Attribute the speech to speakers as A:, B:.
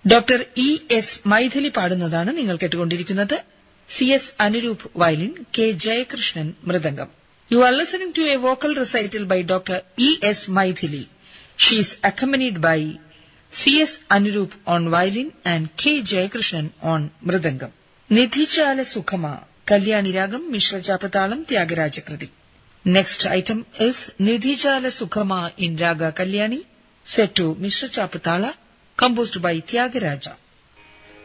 A: Doctor E S Mythili പാടുന്നതാണ് നിങ്ങൾ കേട്ടുകൊണ്ടിരിക്കുന്നത് C S Anuroop violin K Jayakrishnan mridangam you are listening to a vocal recital by doctor E S Mythili she is accompanied by C S Anuroop on violin and K Jayakrishnan on mridangam Nidhichala Sukhama Kalyani രാഗം മിശ്രജാപതാളം ത്യാഗരാജകൃതി next item is Nidhichala Sukhama in raga Kalyani set to Mr. Chapatala, composed by Tyagaraja.